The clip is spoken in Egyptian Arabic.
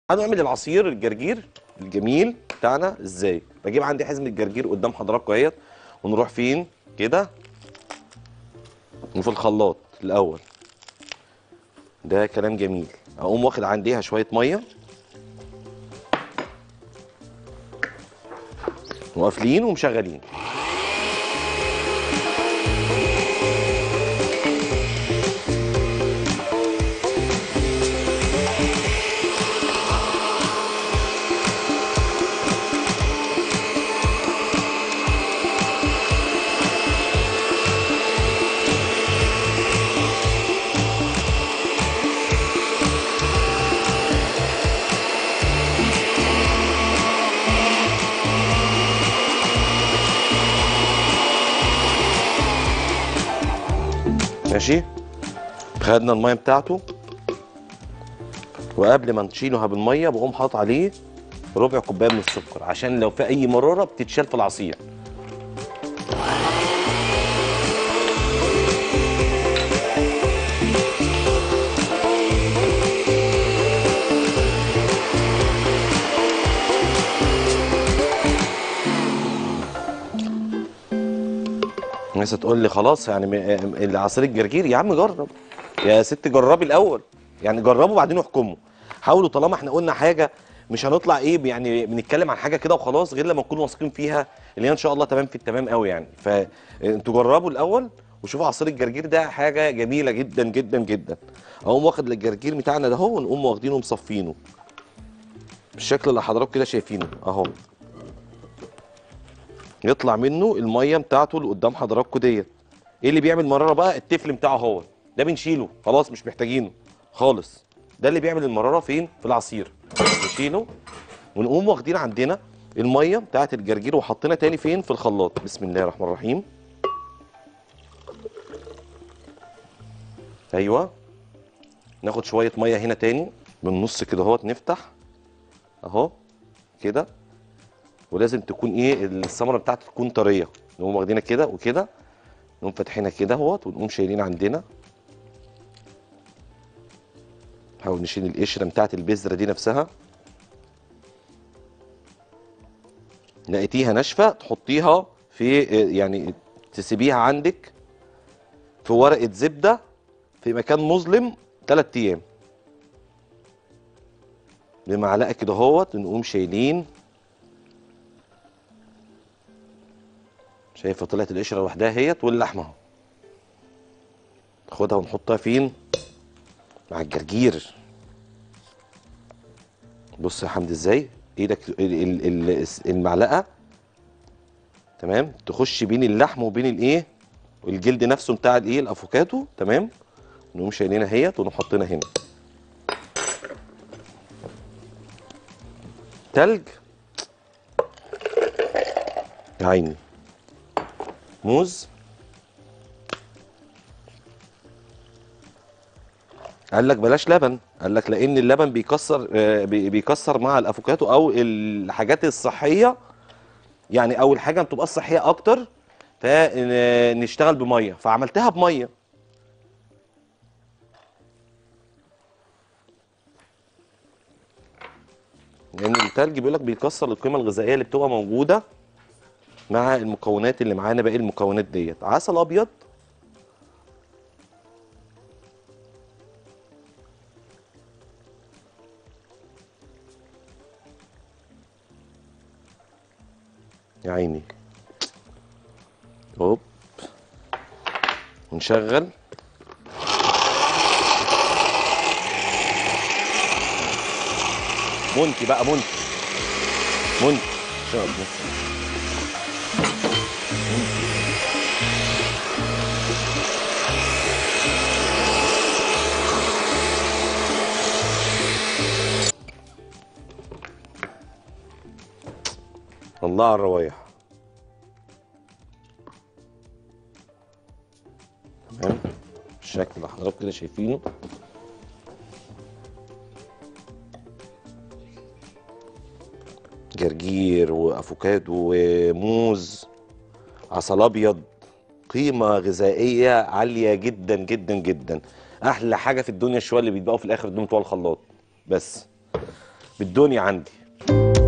هنعمل العصير الجرجير الجميل بتاعنا ازاي بجيب عندي حزمه الجرجير قدام حضراتكم اهيت ونروح فين كده وفي الخلاط الاول ده كلام جميل اقوم واخد عنديها شويه ميه وقافلين ومشغلين ماشي خدنا الميه بتاعته وقبل ما نشيلها بالميه بقوم حاطط عليه ربع كوبايه من السكر عشان لو في اي مراره بتتشال في العصير الناس تقول لي خلاص يعني م- العصير الجرجير يا عم جرب يا ست جربي الاول يعني جربوا وبعدين احكموا حاولوا طالما احنا قلنا حاجه مش هنطلع ايه يعني بنتكلم عن حاجه كده وخلاص غير لما نكون واثقين فيها اللي هي ان شاء الله تمام في التمام قوي يعني فانتوا جربوا الاول وشوفوا عصير الجرجير ده حاجه جميله جدا جدا جدا اقوم واخد الجرجير بتاعنا ده هو ونقوم واخدينه ومصفينه بالشكل اللي حضراتكم كده شايفينه اهو يطلع منه الميه بتاعته اللي قدام حضراتكم ديت ايه اللي بيعمل مراره بقى التفل بتاعه هو ده بنشيله خلاص مش محتاجينه خالص ده اللي بيعمل المراره فين في العصير نشيله ونقوم واخدين عندنا الميه بتاعه الجرجير وحطينا تاني فين في الخلاط بسم الله الرحمن الرحيم ايوه ناخد شويه ميه هنا تاني من النص كده اهوت نفتح اهو كده ولازم تكون ايه الثمره بتاعته تكون طريه نقوم واخدينها كده وكده نقوم فاتحينها كده اهوت ونقوم شايلين عندنا نحاول نشيل القشره بتاعت البذره دي نفسها لقيتيها ناشفه تحطيها في يعني تسيبيها عندك في ورقه زبده في مكان مظلم ثلاث ايام بمعلقه كده اهوت نقوم شايلين شايفه طلعت القشره لوحدها اهيت واللحمه اهو ناخدها ونحطها فين مع الجرجير بص يا حمدي ازاي ايدك ال- ال- ال- المعلقه تمام تخش بين اللحم وبين الايه والجلد نفسه بتاع الايه الافوكاتو تمام نقوم شايلينها اهيت ونقوم حاطينها هنا تلج يا عيني موز قال لك بلاش لبن قال لك لان اللبن بيكسر آه، بي- بيكسر مع الافوكاتو او الحاجات الصحيه يعني او الحاجه بتبقى صحيه اكتر فنشتغل بميه فعملتها بميه لان التلج بيقول لك بيكسر القيمه الغذائيه اللي بتبقى موجوده مع المكونات اللي معانا باقي المكونات ديت عسل ابيض يا عيني هوب ونشغل مونتي بقى مونتي مونتي شغل مونتي الله على الروايح تمام الشكل اللي حضراتكم كده شايفينه جرجير وافوكادو وموز عسل ابيض قيمه غذائيه عاليه جدا جدا جدا احلى حاجه في الدنيا الشويه اللي بيتبقوا في الاخر دول بتوع الخلاط بس بالدنيا عندي